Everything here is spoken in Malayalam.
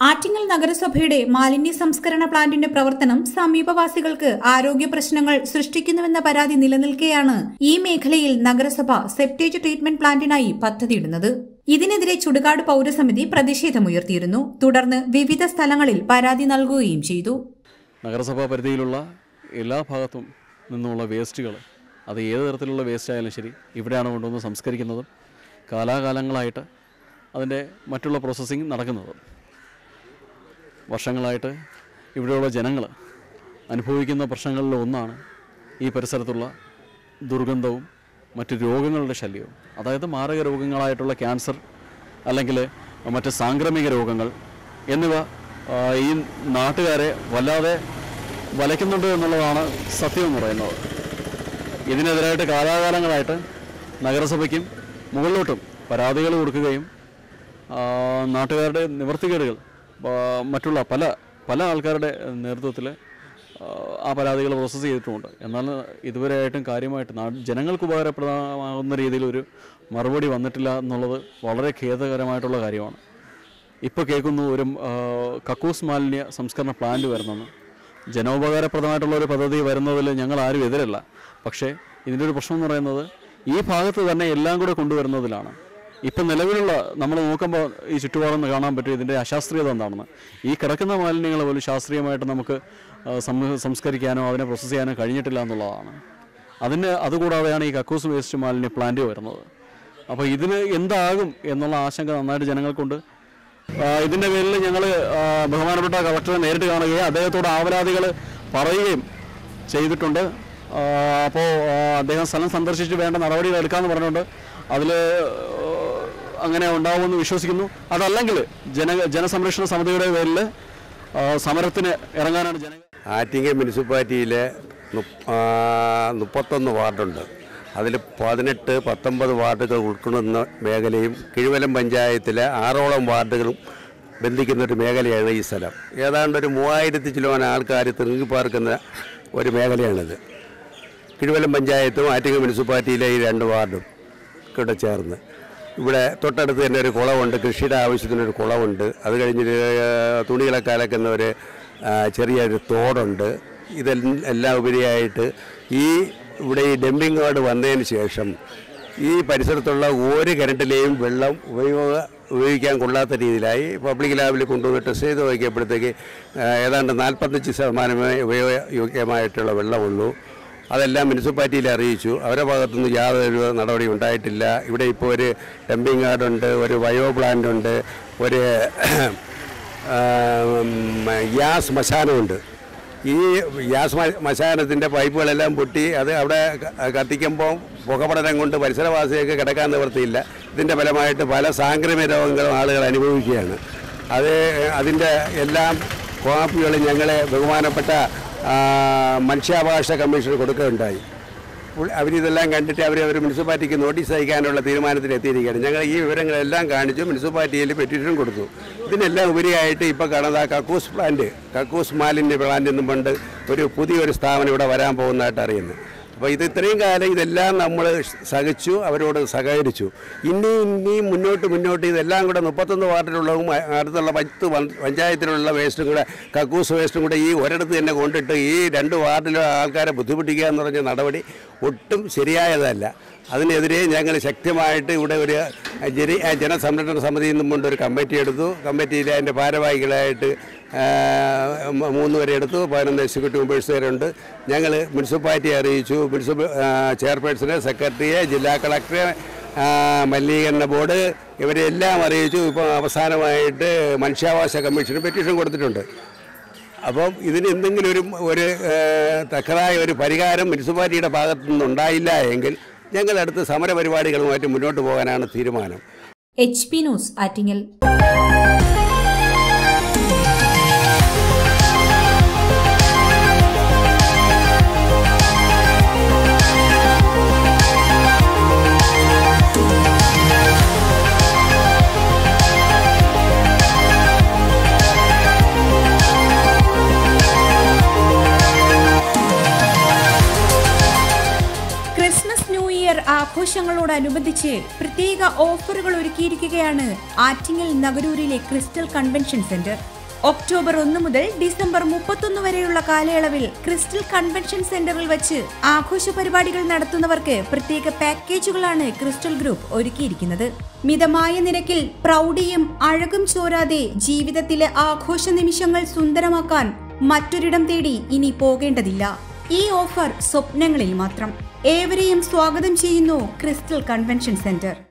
ആറ്റിങ്ങൽ നഗരസഭയുടെ മാലിന്യ സംസ്കരണ പ്ലാന്റിന്റെ പ്രവർത്തനം സമീപവാസികൾക്ക് ആരോഗ്യ പ്രശ്നങ്ങൾ സൃഷ്ടിക്കുന്നുവെന്ന പരാതി നിലനിൽക്കെയാണ് ഈ മേഖലയിൽ നഗരസഭ സെപ്റ്റേജ് ട്രീറ്റ്മെന്റ് പ്ലാന്റിനായി പദ്ധതിയിടുന്നത് ഇതിനെതിരെ ചുടുകാട് പൌരസമിതി പ്രതിഷേധമുയർത്തിയിരുന്നു തുടർന്ന് വിവിധ സ്ഥലങ്ങളിൽ പരാതി നൽകുകയും ചെയ്തു നഗരസഭാ പരിധിയിലുള്ള എല്ലാ ഭാഗത്തും നിന്നുള്ള വേസ്റ്റുകൾ അത് ഏത് തരത്തിലുള്ള വേസ്റ്റ് ആയാലും ശരി ഇവിടെയാണ് കൊണ്ടുവന്ന് സംസ്കരിക്കുന്നതും കാലാകാലങ്ങളായിട്ട് അതിൻ്റെ മറ്റുള്ള പ്രോസസ്സിങ് നടക്കുന്നതും വർഷങ്ങളായിട്ട് ഇവിടെയുള്ള ജനങ്ങൾ അനുഭവിക്കുന്ന പ്രശ്നങ്ങളിൽ ഒന്നാണ് ഈ പരിസരത്തുള്ള ദുർഗന്ധവും മറ്റ് രോഗങ്ങളുടെ ശല്യവും അതായത് മാരക രോഗങ്ങളായിട്ടുള്ള ക്യാൻസർ അല്ലെങ്കിൽ മറ്റ് സാംക്രമിക രോഗങ്ങൾ എന്നിവ ആ, ഈ നാട്ടുകാരെ വല്ലാതെ വലയ്ക്കുന്നുണ്ട് എന്നുള്ളതാണ് സത്യം എന്ന് പറയുന്നത് ഇതിനെതിരായിട്ട് കാലാകാലങ്ങളായിട്ട് നഗരസഭയ്ക്കും മുകളിലോട്ടും പരാതികൾ കൊടുക്കുകയും ആ, നാട്ടുകാരുടെ നിവർത്തികേടുകൾ ആ, മറ്റുള്ള പല പല ആൾക്കാരുടെ നേതൃത്വത്തിൽ ആ പരാതികൾ പ്രോസസ്സ് ചെയ്തിട്ടുമുണ്ട് എന്നാൽ ഇതുവരെയായിട്ടും കാര്യമായിട്ട് നാ ജനങ്ങൾക്ക് ഉപകാരപ്രദമാകുന്ന രീതിയിൽ ഒരു മറുപടി വന്നിട്ടില്ല എന്നുള്ളത് വളരെ ഖേദകരമായിട്ടുള്ള കാര്യമാണ് ഇപ്പോൾ കേൾക്കുന്നു ഒരു ആ, കക്കൂസ് മാലിന്യ സംസ്കരണ പ്ലാന്റ് വരുന്നെന്ന് ജനോപകാരപ്രദമായിട്ടുള്ള ഒരു പദ്ധതി വരുന്നതിൽ ഞങ്ങൾ ആരും എതിരല്ല പക്ഷേ ഇതിൻ്റെ ഒരു പ്രശ്നം എന്ന് പറയുന്നത് ഈ ഭാഗത്ത് തന്നെ എല്ലാം കൂടെ കൊണ്ടുവരുന്നതിലാണ് ഇപ്പം നിലവിലുള്ള നമ്മൾ നോക്കുമ്പോൾ ഈ ചുറ്റുപാടൊന്ന് കാണാൻ പറ്റും ഇതിൻ്റെ അശാസ്ത്രീയത എന്താണെന്ന് ഈ കിടക്കുന്ന മാലിന്യങ്ങൾ പോലും ശാസ്ത്രീയമായിട്ട് നമുക്ക് ആ, സം- സംസ്കരിക്കാനോ അതിനെ പ്രോസസ്സ് ചെയ്യാനോ കഴിഞ്ഞിട്ടില്ല എന്നുള്ളതാണ് അതിന് അതുകൂടാതെയാണ് ഈ കക്കൂസ് വേസ്റ്റ് മാലിന്യ പ്ലാന്റ് വരുന്നത് അപ്പോൾ ഇതിന് എന്താകും എന്നുള്ള ആശങ്ക നന്നായിട്ട് ജനങ്ങൾക്കുണ്ട് ആ, ഇതിൻ്റെ പേരിൽ ഞങ്ങൾ ബഹുമാനപ്പെട്ട കളക്ടറെ നേരിട്ട് കാണുകയും അദ്ദേഹത്തോട് ആവലാതികൾ പറയുകയും ചെയ്തിട്ടുണ്ട് അപ്പോൾ അദ്ദേഹം സ്ഥലം സന്ദർശിച്ച് വേണ്ട നടപടികൾ എടുക്കാമെന്ന് പറഞ്ഞുകൊണ്ട് അതിൽ അങ്ങനെ ഉണ്ടാവുമെന്ന് വിശ്വസിക്കുന്നു അതല്ലെങ്കിൽ ജന ജനസംരക്ഷണ സമിതിയുടെ പേരിൽ ആ, സമരത്തിന് ഇറങ്ങാനാണ് ജനങ്ങൾ ആറ്റിങ്ങൽ മുനിസിപ്പാലിറ്റിയിലെ മുപ്പ- ആ, മുപ്പത്തൊന്ന് വാർഡുണ്ട് അതിൽ പതിനെട്ട് പത്തൊമ്പത് വാർഡുകൾ ഉൾക്കൊള്ളുന്ന മേഖലയും കിഴുവലം പഞ്ചായത്തിലെ ആറോളം വാർഡുകളും ബന്ധിക്കുന്ന ഒരു മേഖലയാണ് ഈ സ്ഥലം ഏതാണ്ട് ഒരു മൂവായിരത്തി ചിലോന ആൾക്കാർ തിങ്ങിപ്പാർക്കുന്ന ഒരു മേഖലയാണിത് കിഴുവലം പഞ്ചായത്തും ആറ്റിങ്ങൽ മുനിസിപ്പാലിറ്റിയിലെ ഈ രണ്ട് വാർഡും കൂടെ ചേർന്ന് ഇവിടെ തൊട്ടടുത്ത് തന്നെ ഒരു കുളമുണ്ട് കൃഷിയുടെ ആവശ്യത്തിനൊരു കുളമുണ്ട് അത് കഴിഞ്ഞൊരു തുണികളൊക്കെ അലക്കുന്ന ഒരു ആ, ചെറിയൊരു തോടുണ്ട് ഇതെല്ലാം എല്ലാം ഉപരിയായിട്ട് ഈ ഇവിടെ ഈ ഡംപിങ് കാർഡ് വന്നതിന് ശേഷം ഈ പരിസരത്തുള്ള ഒരു കിണറ്റിലെയും വെള്ളം ഉപയോഗ ഉപയോഗിക്കാൻ കൊള്ളാത്ത രീതിയിലായി പബ്ലിക് ലാബിൽ കൊണ്ടുവന്ന് ടെസ്റ്റ് ചെയ്ത് നോക്കിയപ്പോഴത്തേക്ക് ആ, ഏതാണ്ട് നാൽപ്പത്തഞ്ച് ശതമാനമേ ഉപയോഗയോഗ്യമായിട്ടുള്ള വെള്ളമുള്ളൂ അതെല്ലാം മുനിസിപ്പാലിറ്റിയിൽ അറിയിച്ചു അവരുടെ ഭാഗത്തുനിന്ന് യാതൊരു നടപടി ഉണ്ടായിട്ടില്ല ഇവിടെ ഇപ്പോൾ ഒരു ഡംപിങ് യാർഡുണ്ട് ഒരു ബയോ പ്ലാന്റ് ഉണ്ട് ഒരു ആം, ഗ്യാസ് ശ്മശാനമുണ്ട് ഈ ഗ്യാസ് മ- ശ്മശാനത്തിൻ്റെ പൈപ്പുകളെല്ലാം പൊട്ടി അത് അവിടെ ക- കത്തിക്കുമ്പോൾ പുകപടനം കൊണ്ട് പരിസരവാസികൾക്ക് കിടക്കാൻ നിവൃത്തിയില്ല ഇതിൻ്റെ ഫലമായിട്ട് പല സാംക്രമിക രോഗങ്ങളും ആളുകൾ അനുഭവിക്കുകയാണ് അത് അതിൻ്റെ എല്ലാം കോപ്പികൾ ഞങ്ങളെ ബഹുമാനപ്പെട്ട ആ, മനുഷ്യാവകാശ കമ്മീഷൻ കൊടുക്കുകയുണ്ടായി പുള്ളി- അവരിതെല്ലാം കണ്ടിട്ട് അവർ അവർ മുനിസിപ്പാലിറ്റിക്ക് നോട്ടീസ് അയക്കാനുള്ള തീരുമാനത്തിൽ എത്തിയിരിക്കുകയാണ് ഞങ്ങൾ ഈ വിവരങ്ങളെല്ലാം കാണിച്ചു മുനിസിപ്പാലിറ്റിയിൽ പെറ്റീഷൻ കൊടുത്തു ഇതിനെല്ലാം ഉപരിയായിട്ട് ഇപ്പോൾ കാണുന്നത് ആ കക്കൂസ് പ്ലാന്റ് കക്കൂസ് മാലിന്യ പ്ലാന്റ് എന്നും പണ്ട് ഒരു പുതിയൊരു സ്ഥാപനം ഇവിടെ വരാൻ പോകുന്നതായിട്ട് അറിയുന്നു അപ്പോൾ ഇത് ഇത്രയും കാലം ഇതെല്ലാം നമ്മൾ സഹിച്ചു അവരോട് സഹകരിച്ചു ഇനി ഇനിയും മുന്നോട്ട് മുന്നോട്ട് ഇതെല്ലാം കൂടെ മുപ്പത്തൊന്ന് വാർഡിലുള്ളതും അ- അടുത്തുള്ള പത്ത് പൻ- പഞ്ചായത്തിലുള്ള വേസ്റ്റും കൂടെ കക്കൂസ് വേസ്റ്റും കൂടെ ഈ ഒരിടത്ത് തന്നെ കൊണ്ടിട്ട് ഈ രണ്ട് വാർഡിലെ ആൾക്കാരെ ബുദ്ധിമുട്ടിക്കുക എന്ന് പറഞ്ഞ നടപടി ഒട്ടും ശരിയായതല്ല അതിനെതിരെ ഞങ്ങൾ ശക്തമായിട്ട് ഇവിടെ ഒരു ജന ജനസംരക്ഷണ സമിതിയിൽ നിന്നും കൊണ്ട് ഒരു കമ്മിറ്റി എടുത്തു കമ്മിറ്റിയിൽ അതിൻ്റെ ഭാരവാഹികളായിട്ട് ആ, മ- മൂന്ന് പേരെ എടുത്തു പതിനൊന്ന് എക്സിക്യൂട്ടീവ് മെമ്പേഴ്സുകാരുണ്ട് ഞങ്ങൾ മുനിസിപ്പാലിറ്റിയെ അറിയിച്ചു മുനിസിപ്പൽ ആ, ചെയർപേഴ്സണെ സെക്രട്ടറിയെ ജില്ലാ കളക്ടറെ ആ, മലിനീകരണ ബോർഡ് ഇവരെല്ലാം അറിയിച്ചു ഇപ്പോൾ അവസാനമായിട്ട് മനുഷ്യാവകാശ കമ്മീഷന് പെറ്റീഷൻ കൊടുത്തിട്ടുണ്ട് അപ്പം ഇതിന് എന്തെങ്കിലും ഒരു ഒരു ആ, തക്കതായ ഒരു പരിഹാരം മുനിസിപ്പാലിറ്റിയുടെ ഭാഗത്തു നിന്നുണ്ടായില്ല എങ്കിൽ ഞങ്ങൾ അടുത്ത സമരപരിപാടികളുമായിട്ട് മുന്നോട്ട് പോകാനാണ് തീരുമാനം H P news Attingal Christmas new year ആഘോഷ ആഘോഷങ്ങളോടനുബന്ധിച്ച് പ്രത്യേക ഓഫറുകൾ ഒരുക്കിയിരിക്കുകയാണ് ആറ്റിങ്ങൽ നഗരൂരിലെ ക്രിസ്റ്റൽ കൺവെൻഷൻ സെന്റർ ഒക്ടോബർ ഒന്ന് മുതൽ ഡിസംബർ മുപ്പത്തൊന്ന് വരെയുള്ള കാലയളവിൽ ക്രിസ്റ്റൽ കൺവെൻഷൻ സെന്ററിൽ വെച്ച് ആഘോഷ പരിപാടികൾ നടത്തുന്നവർക്ക് പ്രത്യേക പാക്കേജുകളാണ് ക്രിസ്റ്റൽ ഗ്രൂപ്പ് ഒരുക്കിയിരിക്കുന്നത് മിതമായ നിരക്കിൽ പ്രൗഢിയും അഴകും ചോരാതെ ജീവിതത്തിലെ ആഘോഷ നിമിഷങ്ങൾ സുന്ദരമാക്കാൻ മറ്റൊരിടം തേടി ഇനി പോകേണ്ടതില്ല ഈ ഓഫർ സ്വപ്നങ്ങളിൽ മാത്രം ഏവരെയും സ്വാഗതം ചെയ്യുന്നു ക്രിസ്റ്റൽ കൺവെൻഷൻ സെന്റർ